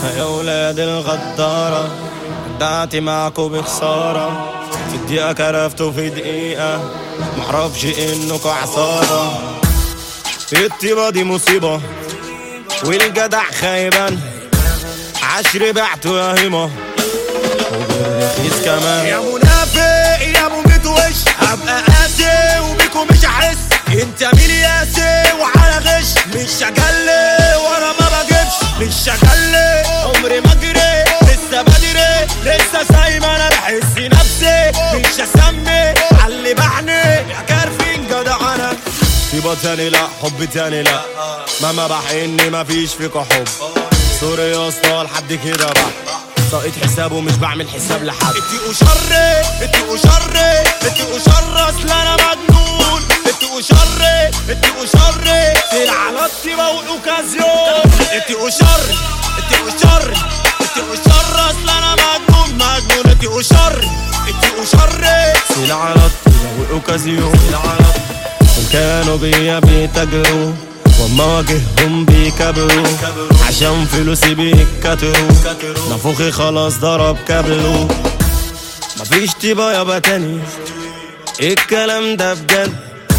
يا ولاد الغدارة دعتي معكو بخسارة في الدقيقة كرفتوا في دقيقة معرفش انكو عصابة الطيبة دي مصيبة والجدع خايبان عشر بعته يا هيمة وبالرخيص كمان يا منافق يا مميت وش هبقى قاسي وبيكو مش هحس انت مين ياسي وعلى غش مش هجلي وانا ما بجيبش مش هجلي عمري ما اجري لسه بدري لسه سايب انا بحس نفسي مش هسمي علي بعني يا كارفين جدع انا طيبة تاني لا حب تاني لا مهما بحن مفيش فيكو حب سوري يا اسطى لحد كده بقى ساقط حساب ومش بعمل حساب لحد انتي وشري انتي وشري انتي وشر اصل انا مجنون انتي وشري انتي وشري على الطيبة والاوكازيون انتي وشري انتي وشري انتي وشر اصل انا مجنون مجنون انتي وشري انتي وشري سيل على الطيبة والاوكازيون سيل على الطيبة كانوا بيا بيتاجروا وما واجههم بيكبروا عشان فلوسي بيتكتروا نفوخي خلاص ضرب كابلو مفيش طيبة يابا تاني الكلام ده بجد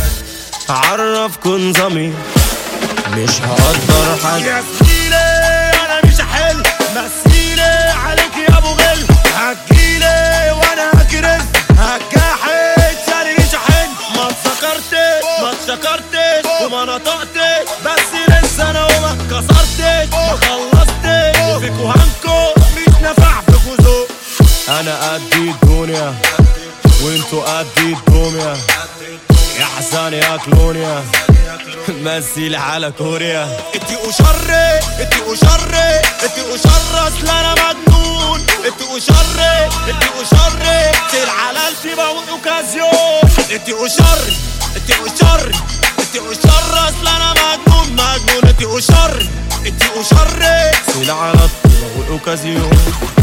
عرفكوا نظامي مش هقدر حد يا زميلي انا مش هحل مسيلي عليك يا ابو غل هتجيلي وانا هكرز هتجاحد ثاني مش هحل ما اتسكرتش ما اتشكرتش وما نطقتش بس لسه انا وما اتكسرتش ما خلصتش وفيكوا هنكو مش نافع فيكوا ذوق انا قد الدنيا وانتوا قد الدنيا يا حسن يا كلونيا مثل على كوريا انتي وشري انتي وشري انتي وشر اصل انا مجنون انتي وشري انتي وشري سيل على الفيبا والاوكازيون انتي وشري انتي وشري انتي وشر اصل انا مجنون مجنون انتي وشري انتي وشري سيل على الطيبة والاوكازيون